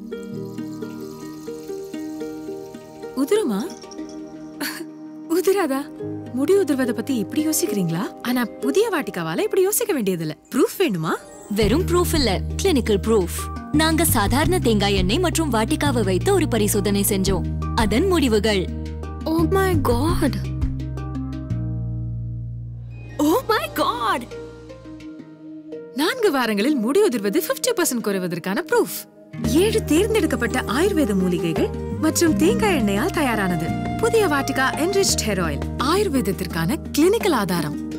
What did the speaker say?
உதிருமா உதிராதா முடி உதிர்வதை பத்தி இப்படி யோசிக்கிறீங்களா ஆனா புதிய வாட்டிக்காவால இப்படி யோசிக்க வேண்டியதில்ல ப்ரூஃப் வேணுமா வெறும் ப்ரூஃப் இல்ல கிளினிக்கல் ப்ரூஃப் நாங்க சாதாரண தேங்காய் எண்ணெய் மற்றும் வாட்டிக்காவை வைத்து ஒரு பரிசோதனை செஞ்சோம் அதன் முடிவுகள் oh my god oh my god நான்கு வாரங்களில் முடி உதிர்வது 50% பர்சன்ட் குறைவதற்கான ப்ரூஃப் ஏழு தேர்ந்தெடுக்கப்பட்ட ஆயுர்வேத மூலிகைகள் மற்றும் தேங்காய் எண்ணெயால் தயாரானது புதிய வாட்டிகா என்ரிச்ட் ஹேர் ஆயில் ஆயுர்வேதத்திற்கான கிளினிக்கல் ஆதாரம்